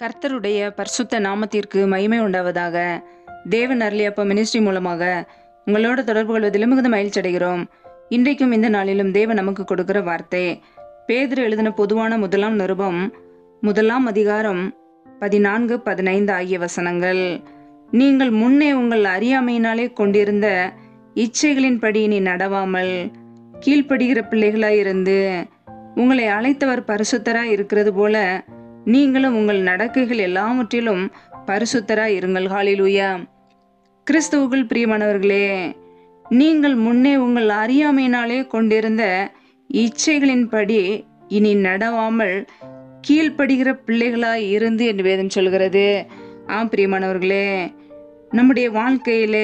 கர்த்தருடைய பரிசுத்த நாமத்திற்கு மகிமை உண்டாவதாக தேவன் அருளியப்ப மினிஸ்ட்ரி மூலமாக உங்களோட தொடர்பு கொள்வதில் மிகுந்த மகிழ்ச்சி அடைகிறோம் இன்றைக்கும் இந்த நாளிலும் தேவன் நமக்கு கொடுக்கிற வார்த்தை பேதுரு எழுதின பொதுவான முதலாம் நிருபம் முதலாம் அதிகாரம் பதினான்கு பதினைந்து ஆகிய வசனங்கள் நீங்கள் முன்னே உங்கள் அறியாமையினாலே கொண்டிருந்த இச்சைகளின்படி நீ நடவாமல் கீழ்ப்படுகிற பிள்ளைகளாயிருந்து உங்களை அழைத்தவர் பரிசுத்தராய் இருக்கிறது போல நீங்களும் உங்கள் நடக்கைகள் எல்லாவற்றிலும் பரிசுத்தராய் இருங்கள் ஹாலிலூயா கிறிஸ்துவுக்குள் பிரியமானவர்களே நீங்கள் முன்னே உங்கள் அறியாமையினாலே கொண்டிருந்த இச்சைகளின்படி இனி நடவாமல் கீழ்ப்படுகிற பிள்ளைகளாய் இருந்து என்று வேதம் சொல்கிறது ஆம் பிரியமானவர்களே நம்முடைய வாழ்க்கையிலே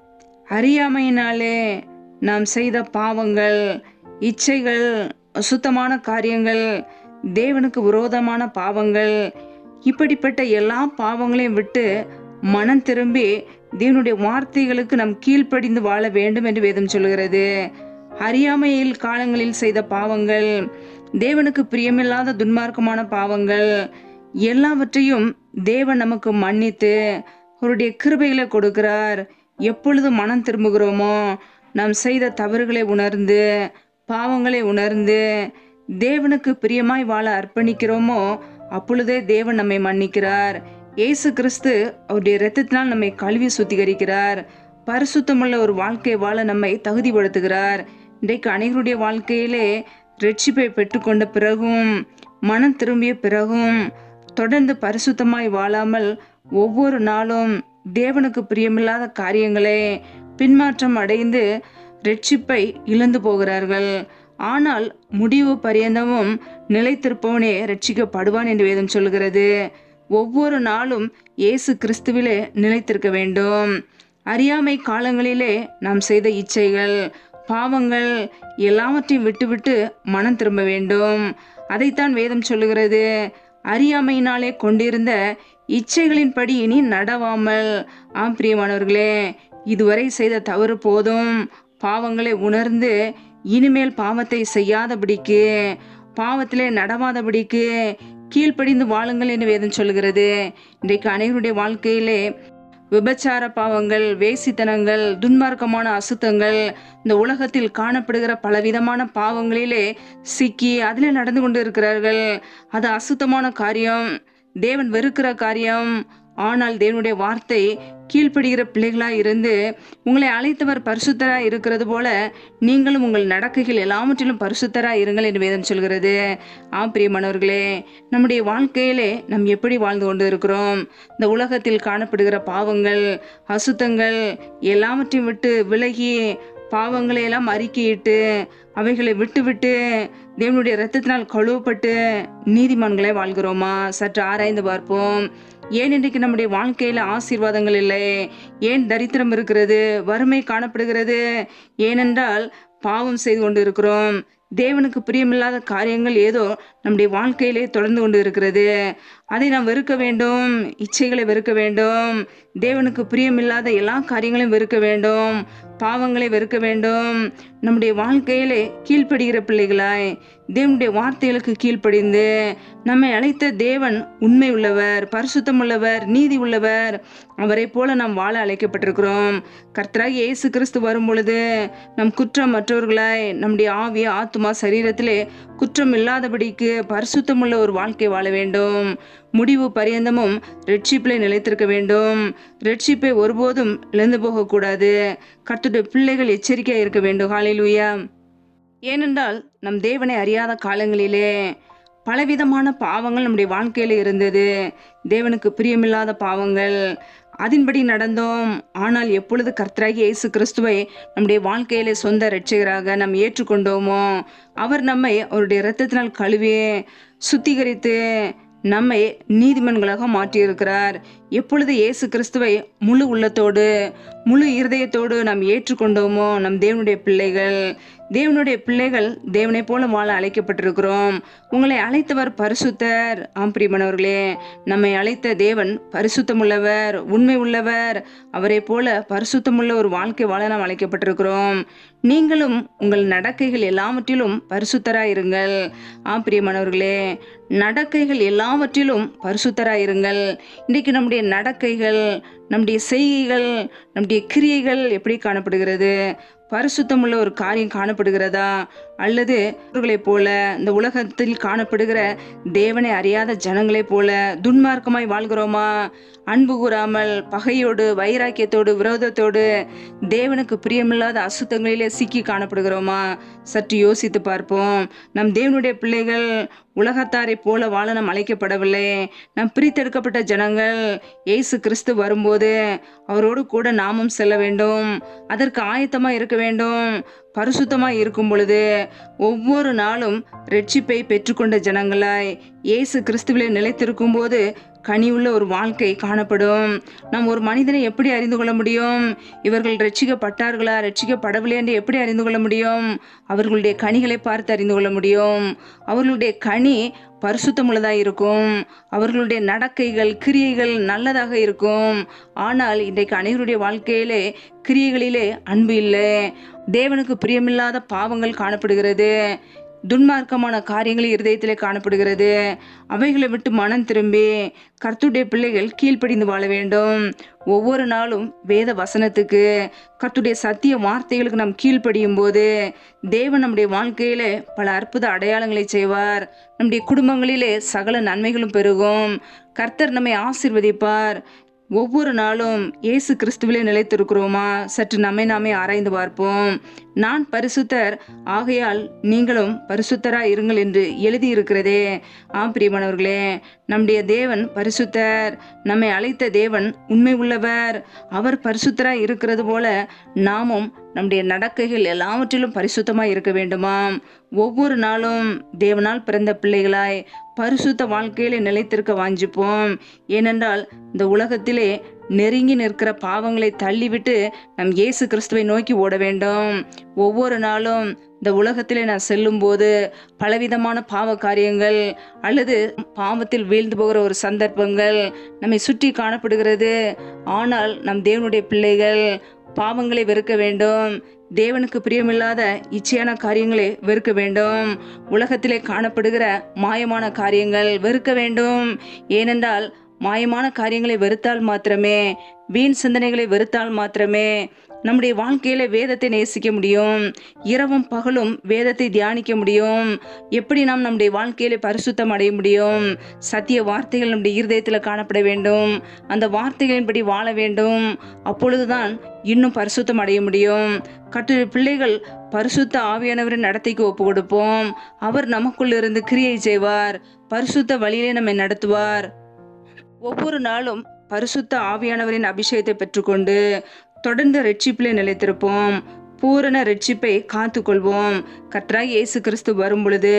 அறியாமையினாலே நாம் செய்த பாவங்கள் இச்சைகள் சுத்தமான காரியங்கள் தேவனுக்கு விரோதமான பாவங்கள் இப்படிப்பட்ட எல்லா பாவங்களையும் விட்டு மனம் திரும்பி தேவனுடைய வார்த்தைகளுக்கு நாம் கீழ்ப்படிந்து வாழ வேண்டும் என்று வேதம் சொல்கிறது அறியாமையில் காலங்களில் செய்த பாவங்கள் தேவனுக்கு பிரியமில்லாத துன்மார்க்கமான பாவங்கள் எல்லாவற்றையும் தேவன் நமக்கு மன்னித்து அவருடைய கிருபைகளை கொடுக்கிறார் எப்பொழுது மனம் திரும்புகிறோமோ நாம் செய்த தவறுகளை உணர்ந்து பாவங்களை உணர்ந்து தேவனுக்கு பிரியமாய் வாழ அர்ப்பணிக்கிறோமோ அப்பொழுதே தேவன் நம்மை மன்னிக்கிறார் இயேசு கிறிஸ்து அவருடைய இரத்தத்தினால் நம்மை கல்வி சுத்திகரிக்கிறார் பரிசுத்தமுள்ள ஒரு வாழ்க்கை வாழ நம்மை தகுதிப்படுத்துகிறார் இன்றைக்கு அனைவருடைய வாழ்க்கையிலே ரட்சிப்பை பெற்றுக்கொண்ட பிறகும் மனம் திரும்பிய பிறகும் தொடர்ந்து பரிசுத்தமாய் வாழாமல் ஒவ்வொரு நாளும் தேவனுக்கு பிரியமில்லாத காரியங்களே பின்மாற்றம் அடைந்து ரட்சிப்பை இழந்து போகிறார்கள் ஆனால் முடிவு பரியந்தமும் நிலைத்திருப்பவனே ரட்சிக்கப்படுவான் என்று வேதம் சொல்கிறது ஒவ்வொரு நாளும் இயேசு கிறிஸ்துவிலே நிலைத்திருக்க வேண்டும் அறியாமை காலங்களிலே நாம் செய்த இச்சைகள் பாவங்கள் எல்லாவற்றையும் விட்டுவிட்டு மனம் திரும்ப வேண்டும் அதைத்தான் வேதம் சொல்லுகிறது அறியாமையினாலே கொண்டிருந்த இச்சைகளின்படி இனி நடவாமல் ஆம் பிரியமானவர்களே இதுவரை செய்த தவறு போதும் பாவங்களை உணர்ந்து இனிமேல் பாவத்தை செய்யாதபடிக்கு பாவத்திலே நடவாதபடிக்கு கீழ்ப்படிந்து வாழுங்கள் என்று வேதம் சொல்கிறது இன்றைக்கு அனைவருடைய வாழ்க்கையிலே விபச்சார பாவங்கள் வேசித்தனங்கள் துன்மார்க்கமான அசுத்தங்கள் இந்த உலகத்தில் காணப்படுகிற பலவிதமான பாவங்களிலே சிக்கி அதிலே நடந்து கொண்டு இருக்கிறார்கள் அது அசுத்தமான காரியம் தேவன் வெறுக்கிற காரியம் ஆனால் தேவனுடைய வார்த்தை கீழ்ப்படுகிற பிள்ளைகளாய் இருந்து உங்களை அழைத்தவர் பரிசுத்தராய் இருக்கிறது போல நீங்களும் உங்கள் நடக்கைகள் எல்லாவற்றிலும் பரிசுத்தராய் இருங்கள் என்று வேதம் சொல்கிறது ஆம் பிரியமானவர்களே நம்முடைய வாழ்க்கையிலே நாம் எப்படி வாழ்ந்து கொண்டு இருக்கிறோம் இந்த உலகத்தில் காணப்படுகிற பாவங்கள் அசுத்தங்கள் எல்லாவற்றையும் விட்டு விலகி பாவங்களை எல்லாம் அறிக்கையிட்டு அவைகளை விட்டு விட்டு தேவனுடைய இரத்தத்தினால் கழுவப்பட்டு நீதிமான்களை வாழ்கிறோமா சற்று ஆராய்ந்து பார்ப்போம் ஏன் இன்றைக்கு நம்முடைய வாழ்க்கையில ஆசீர்வாதங்கள் இல்லை ஏன் தரித்திரம் இருக்கிறது வறுமை காணப்படுகிறது ஏனென்றால் பாவம் செய்து கொண்டு இருக்கிறோம் தேவனுக்கு பிரியமில்லாத காரியங்கள் ஏதோ நம்முடைய வாழ்க்கையிலே தொடர்ந்து கொண்டு இருக்கிறது அதை நாம் வெறுக்க வேண்டும் இச்சைகளை வெறுக்க வேண்டும் தேவனுக்கு பிரியமில்லாத எல்லா காரியங்களையும் வெறுக்க வேண்டும் பாவங்களை வெறுக்க வேண்டும் நம்முடைய வாழ்க்கையிலே கீழ்ப்படுகிற பிள்ளைகளாய் தேவனுடைய வார்த்தைகளுக்கு கீழ்ப்படிந்து நம்மை அழைத்த தேவன் உண்மை உள்ளவர் பரிசுத்தம் உள்ளவர் நீதி உள்ளவர் அவரை போல நாம் வாழ அழைக்கப்பட்டிருக்கிறோம் கர்த்தராக இயேசு கிறிஸ்து வரும் பொழுது நம் குற்றம் மற்றவர்களாய் நம்முடைய ஆவிய ஆத்மா சரீரத்திலே குற்றம் இல்லாதபடிக்கு பரிசுத்தமுள்ள ஒரு வாழ்க்கை வாழ வேண்டும் முடிவு பரியந்தமும் ரெட்ஷிப்பிலே நிலைத்திருக்க வேண்டும் ரெட்ஷிப்பை ஒருபோதும் இழந்து போகக்கூடாது கர்த்தருடைய பிள்ளைகள் எச்சரிக்கையாக இருக்க வேண்டும் ஹalleluya ஏனென்றால் நம் தேவனை அறியாத காலங்களிலே பலவிதமான பாவங்கள் நம்முடைய வாழ்க்கையில இருந்தது தேவனுக்கு பிரியமில்லாத பாவங்கள் அதன்படி நடந்தோம் ஆனால் எப்பொழுது கர்த்தராகி இயேசு கிறிஸ்துவை நம்முடைய வாழ்க்கையிலே சொந்த இரட்சகராக நாம் ஏற்றுக்கொண்டோமோ அவர் நம்மை அவருடைய இரத்தத்தினால் கழுவி சுத்திகரித்து நம்மை நீதிமன்களாக மாற்றியிருக்கிறார் எப்பொழுது இயேசு கிறிஸ்துவை முழு உள்ளத்தோடு முழு இருதயத்தோடு நாம் ஏற்றுக்கொண்டோமோ நம் தேவனுடைய பிள்ளைகள் தேவனுடைய பிள்ளைகள் தேவனை போல வாழ அழைக்கப்பட்டிருக்கிறோம் உங்களை அழைத்தவர் பரிசுத்தர் ஆம் பிரியமானவர்களே நம்மை அழைத்த தேவன் பரிசுத்தமுள்ளவர் உண்மை உள்ளவர் அவரை போல பரிசுத்தமுள்ள ஒரு வாழ்க்கை வாழ நாம் அழைக்கப்பட்டிருக்கிறோம் நீங்களும் உங்கள் நடக்கைகள் எல்லாவற்றிலும் பரிசுத்தராயிருங்கள் ஆம் பிரியமானவர்களே நடக்கைகள் எல்லாவற்றிலும் பரிசுத்தராயிருங்கள் இன்றைக்கு நம்முடைய நடக்கைகள் நம்முடைய செய்கைகள் நம்முடைய கிரியைகள் எப்படி காணப்படுகிறது பரிசுத்தமுள்ள ஒரு காரியம் காணப்படுகிறதா அல்லது அவர்களைப் போல இந்த உலகத்தில் காணப்படுகிற தேவனை அறியாத ஜனங்களைப் போல துன்மார்க்கமாய் வாழ்கிறோமா அன்பு கூறாமல் பகையோடு வைராக்கியத்தோடு விரோதத்தோடு தேவனுக்கு பிரியமில்லாத அசுத்தங்களிலே சிக்கி காணப்படுகிறோமா சற்று யோசித்து பார்ப்போம் நம் தேவனுடைய பிள்ளைகள் உலகத்தாரை போல வாழ நாம் அழைக்கப்படவில்லை நம் பிரித்தெடுக்கப்பட்ட ஜனங்கள் இயேசு கிறிஸ்து வரும்போது அவரோடு கூட நாமும் செல்ல வேண்டும் அதற்கு ஆயத்தமாக இருக்க வேண்டும் பரிசுத்தமாய் இருக்கும் பொழுது ஒவ்வொரு நாளும் ரட்சிப்பை பெற்றுக்கொண்ட ஜனங்களாய் இயேசு கிறிஸ்துவிலே நிலைத்திருக்கும் போது கனியுள்ள ஒரு வாழ்க்கை காணப்படும் நாம் ஒரு மனிதனை எப்படி அறிந்து கொள்ள முடியும் இவர்கள் ரட்சிக்கப்பட்டார்களா ரட்சிக்கப்படவில்லை என்று எப்படி அறிந்து கொள்ள முடியும் அவர்களுடைய கனிகளை பார்த்து அறிந்து கொள்ள முடியும் அவர்களுடைய கனி பரிசுத்தமுள்ளதாக இருக்கும் அவர்களுடைய நடக்கைகள் கிரியைகள் நல்லதாக இருக்கும் ஆனால் இன்றைக்கு அனைவருடைய வாழ்க்கையிலே கிரியைகளிலே அன்பு இல்லை தேவனுக்கு பிரியமில்லாத பாவங்கள் காணப்படுகிறது துன்மார்க்கமான காரியங்கள் இருதயத்திலே காணப்படுகிறது அவைகளை விட்டு மனம் திரும்பி கர்த்துடைய பிள்ளைகள் கீழ்ப்படிந்து வாழ வேண்டும் ஒவ்வொரு நாளும் வேத வசனத்துக்கு கர்த்துடைய சத்திய வார்த்தைகளுக்கு நாம் கீழ்ப்படியும் போது தேவன் நம்முடைய வாழ்க்கையில பல அற்புத அடையாளங்களை செய்வார் நம்முடைய குடும்பங்களிலே சகல நன்மைகளும் பெருகும் கர்த்தர் நம்மை ஆசிர்வதிப்பார் ஒவ்வொரு நாளும் இயேசு கிறிஸ்துவிலே நிலைத்திருக்கிறோமா சற்று நம்மை நாமே ஆராய்ந்து பார்ப்போம் நான் பரிசுத்தர் ஆகையால் நீங்களும் பரிசுத்தராய் இருங்கள் என்று எழுதியிருக்கிறதே ஆம் பிரியமானவர்களே நம்முடைய தேவன் பரிசுத்தர் நம்மை அழைத்த தேவன் உண்மை உள்ளவர் அவர் பரிசுத்தராய் இருக்கிறது போல நாமும் நம்முடைய நடக்கைகள் எல்லாவற்றிலும் பரிசுத்தமாய் இருக்க வேண்டுமாம் ஒவ்வொரு நாளும் தேவனால் பிறந்த பிள்ளைகளாய் பரிசுத்த வாழ்க்கையில நிலைத்திருக்க வாஞ்சிப்போம் ஏனென்றால் இந்த உலகத்திலே நெருங்கி நிற்கிற பாவங்களை தள்ளிவிட்டு நம் இயேசு கிறிஸ்துவை நோக்கி ஓட வேண்டும் ஒவ்வொரு நாளும் இந்த உலகத்திலே நான் செல்லும்போது பலவிதமான பாவ காரியங்கள் அல்லது பாவத்தில் வீழ்ந்து போகிற ஒரு சந்தர்ப்பங்கள் நம்மை சுற்றி காணப்படுகிறது ஆனால் நம் தேவனுடைய பிள்ளைகள் பாவங்களை வெறுக்க வேண்டும் தேவனுக்கு பிரியமில்லாத இச்சையான காரியங்களை வெறுக்க வேண்டும் உலகத்திலே காணப்படுகிற மாயமான காரியங்கள் வெறுக்க வேண்டும் ஏனென்றால் மாயமான காரியங்களை வெறுத்தால் மாத்திரமே வீண் சிந்தனைகளை வெறுத்தால் மாத்திரமே நம்முடைய வாழ்க்கையில வேதத்தை நேசிக்க முடியும் இரவும் பகலும் வேதத்தை தியானிக்க முடியும் எப்படி நாம் நம்முடைய வாழ்க்கையில பரிசுத்தம் அடைய முடியும் சத்திய வார்த்தைகள் நம்முடைய இருதயத்தில் காணப்பட வேண்டும் அந்த வார்த்தைகளின்படி வாழ வேண்டும் அப்பொழுதுதான் இன்னும் பரிசுத்தம் அடைய முடியும் கட்டு பிள்ளைகள் பரிசுத்த ஆவியானவரின் நடத்தைக்கு ஒப்பு கொடுப்போம் அவர் நமக்குள் இருந்து கிரியை செய்வார் பரிசுத்த வழியிலே நம்மை நடத்துவார் ஒவ்வொரு நாளும் பரிசுத்த ஆவியானவரின் அபிஷேகத்தை பெற்றுக்கொண்டு தொடர்ந்து ரட்சிப்பிலே நிலைத்திருப்போம் பூரண ரட்சிப்பை காத்துக்கொள்வோம் கர்த்தராய் இயேசு கிறிஸ்து வரும் பொழுது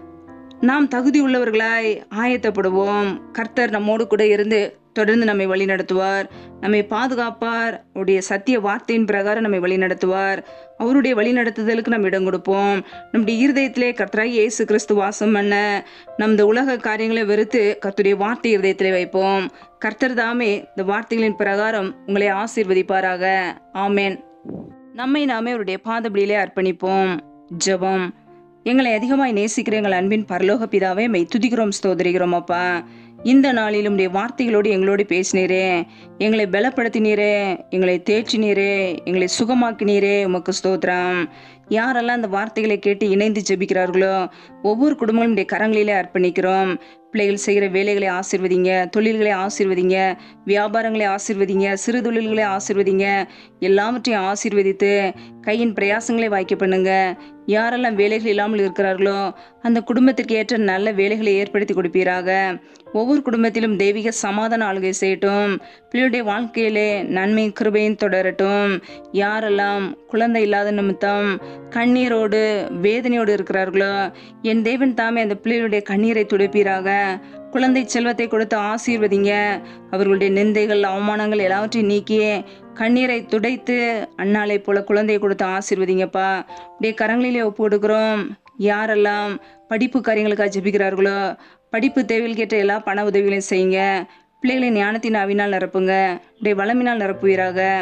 நாம் தகுதி உள்ளவர்களாய் ஆயத்தப்படுவோம் கர்த்தர் நம்மோடு கூட இருந்து தொடர்ந்து நம்மை வழி நடத்துவார் நம்மை பாதுகாப்பார் அவருடைய சத்திய வார்த்தையின் பிரகாரம் நம்மை வழி நடத்துவார் அவருடைய வழி நடத்துதலுக்கு நம்ம இடம் கொடுப்போம் நம்முடைய இருதயத்திலே கர்த்தராய் இயேசு கிறிஸ்து வாசம் பண்ண நம் இந்த உலக காரியங்களை வெறுத்து கர்த்தருடைய வார்த்தை இருதயத்திலே வைப்போம் கர்த்தர் தாமே இந்த வார்த்தைகளின் பிரகாரம் உங்களை ஆசீர்வதிப்பாராக ஆமேன் நம்மை நாமே அவருடைய பாதபடியிலே அர்ப்பணிப்போம் ஜெபம் எங்களை அதிகமாய் நேசிக்கிற எங்கள் அன்பின் பரலோக பிதாவே மெய் துதிக்கிறோம் ஸ்தோதரிக்கிறோம் அப்பா இந்த நாளிலும் உடைய வார்த்தைகளோடு எங்களோடு பேசினீரே எங்களை பலப்படுத்தினீரே எங்களை தேய்ச்சினீரே எங்களை சுகமாக்கினீரே உமக்கு ஸ்தோத்திரம் யாரெல்லாம் அந்த வார்த்தைகளை கேட்டு இணைந்து ஜெபிக்கிறார்களோ ஒவ்வொரு குடும்பங்களுடைய கரங்களிலே அர்ப்பணிக்கிறோம் பிள்ளைகள் செய்கிற வேலைகளை ஆசிர்வதிங்க தொழில்களை ஆசிர்வதிங்க வியாபாரங்களை ஆசிர்வதிங்க சிறு தொழில்களை ஆசிர்வதிங்க எல்லாவற்றையும் ஆசீர்வதித்து கையின் பிரயாசங்களை வாய்க்க பண்ணுங்க யாரெல்லாம் வேலைகள் இல்லாமல் இருக்கிறார்களோ அந்த குடும்பத்திற்கு ஏற்ற நல்ல வேலைகளை ஏற்படுத்தி கொடுப்பீராக ஒவ்வொரு குடும்பத்திலும் தெய்வீக சமாதான ஆளுகை செய்யட்டும் பிள்ளையுடைய வாழ்க்கையிலே நன்மை கிருபையும் தொடரட்டும் யாரெல்லாம் குழந்தை இல்லாத நிமித்தம் கண்ணீரோடு வேதனையோடு இருக்கிறார்களோ என் தேவன் தாமே அந்த பிள்ளைகளுடைய கண்ணீரை துடைப்பீராக குழந்தை செல்வத்தை கொடுத்து ஆசீர்வதிங்க அவர்களுடைய நிந்தைகள் அவமானங்கள் எல்லாவற்றையும் நீக்கி கண்ணீரை துடைத்து அண்ணாலை போல குழந்தையை கொடுத்து ஆசீர்வதிங்கப்பா உடைய கரங்களிலே ஒப்பு கொடுக்குறோம் யாரெல்லாம் படிப்பு காரியங்களுக்காக ஜெபிக்கிறார்களோ படிப்பு தேவைகளுக்கேற்ற எல்லா பண உதவிகளையும் செய்யுங்க பிள்ளைகளை ஞானத்தின் ஆவினால் நிரப்புங்க உடைய வளமினால் நிரப்புவீராக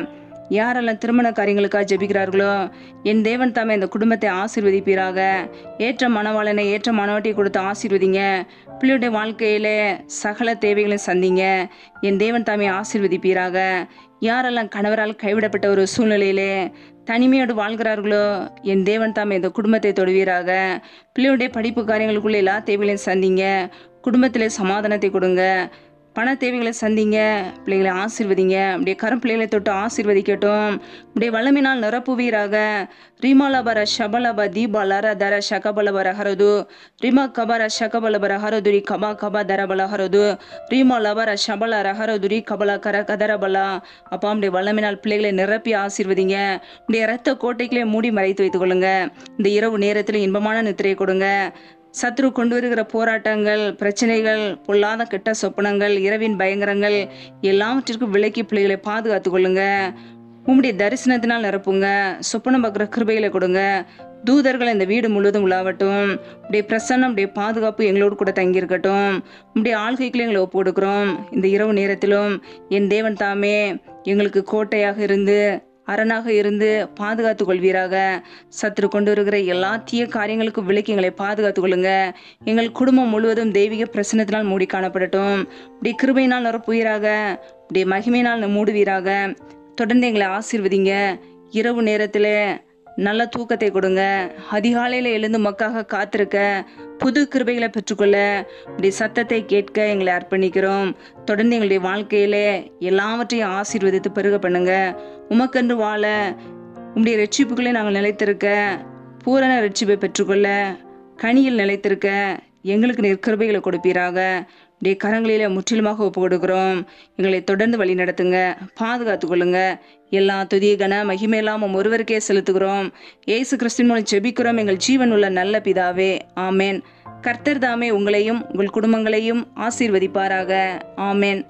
யாரெல்லாம் திருமண காரியங்களுக்காக ஜெபிக்கிறார்களோ என் தேவன் தாமே இந்த குடும்பத்தை ஆசீர்வதிப்பீராக ஏற்ற மனவாளனை ஏற்ற மனவாட்டியை கொடுத்து ஆசீர்வதிங்க பிள்ளையுடைய வாழ்க்கையிலே சகல தேவைகளையும் சந்திங்க என் தேவன் தாமே ஆசீர்வதிப்பீராக யாரெல்லாம் கணவரால் கைவிடப்பட்ட ஒரு சூழ்நிலையிலே தனிமையோடு வாழ்கிறார்களோ என் தேவன் தாமே இந்த குடும்பத்தை தொடுவீராக பிள்ளையுடைய படிப்பு காரியங்களுக்குள்ள எல்லா தேவைகளையும் சந்திங்க குடும்பத்திலே சமாதானத்தை கொடுங்க பண தேவைகளை சந்திங்க பிள்ளைகளை ஆசீர்வதிங்க அப்படியே கரம் பிள்ளைகளை தொட்டு ஆசீர்வதிக்கட்டும் அப்படியே வல்லமினால் நிரப்புவீராக ரீமாலபர ஷபலப தீபாலர தர ஷகபலபர ஹரது ரிமா கபர ஷகபலபர ஹரதுரி கபா கபா தரபல ஹரது ரீமா லபர ஷபல ரஹரதுரி கபல கர கதரபலா அப்பா அப்படியே வல்லமினால் பிள்ளைகளை நிரப்பி ஆசீர்வதிங்க அப்படியே இரத்த கோட்டைகளே மூடி மறைத்து வைத்துக் கொள்ளுங்க இந்த இரவு நேரத்தில் இன்பமான நித்திரையை கொடுங்க சத்ரு கொண்டு வருகிற போராட்டங்கள் பிரச்சனைகள் பொல்லாத கெட்ட சொப்பனங்கள் இரவின் பயங்கரங்கள் எல்லாவற்றிற்கும் விலக்கி பிள்ளைகளை பாதுகாத்து கொள்ளுங்க உம்முடைய தரிசனத்தினால் நிரப்புங்க சொப்பனம் பார்க்குற கிருபைகளை கொடுங்க தூதர்கள் இந்த வீடு முழுவதும் உலாவட்டும் உடைய பிரசன்னம் உடைய பாதுகாப்பு எங்களோடு கூட தங்கியிருக்கட்டும் உடைய ஆள்கைகளை எங்களை ஒப்பு கொடுக்குறோம் இந்த இரவு நேரத்திலும் என் தேவன் தாமே எங்களுக்கு கோட்டையாக இருந்து அரணாக இருந்து பாதுகாத்து கொள்வீராக சத்துரு கொண்டு வருகிற எல்லா தீய காரியங்களுக்கும் விலக்கி எங்களை பாதுகாத்து கொள்ளுங்க எங்கள் குடும்பம் முழுவதும் தெய்வீக பிரசனத்தினால் மூடி காணப்படட்டும் இப்படி கிருபையினால் நிரப்புவீராக இப்படி மகிமையினால் மூடுவீராக தொடர்ந்து எங்களை ஆசீர்வதிங்க இரவு நேரத்தில் நல்ல தூக்கத்தை கொடுங்க அதிகாலையில் எழுந்து மக்காக காத்திருக்க புது கிருபைகளை பெற்றுக்கொள்ள இப்படி சத்தத்தை கேட்க எங்களை அர்ப்பணிக்கிறோம் தொடர்ந்து எங்களுடைய வாழ்க்கையில எல்லாவற்றையும் ஆசீர்வதித்து பெருக பண்ணுங்க உமக்கென்று வாழ உம்முடைய ரட்சிப்புகளை நாங்கள் நிலைத்திருக்க பூரண ரட்சிப்பை பெற்றுக்கொள்ள கனியில் நிலைத்திருக்க எங்களுக்கு நீர் கிருபைகளை கொடுப்பீராக உடைய கரங்களில முற்றிலுமாக ஒப்பு கொடுக்கிறோம் எங்களை தொடர்ந்து வழி நடத்துங்க பாதுகாத்து கொள்ளுங்க எல்லா துதிய கன மகிமையெல்லாம் உம் ஒருவருக்கே செலுத்துகிறோம் ஏசு கிறிஸ்தின் மூலம் ஜெபிக்கிறோம் எங்கள் ஜீவன் உள்ள நல்ல பிதாவே ஆமேன் கர்த்தர் தாமே உங்களையும் உங்கள் குடும்பங்களையும் ஆசீர்வதிப்பாராக ஆமேன்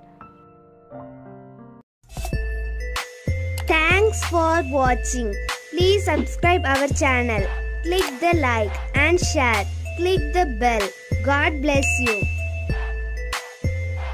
Thanks for watching. Please subscribe our channel. Click the like and share. Click the bell. God bless you.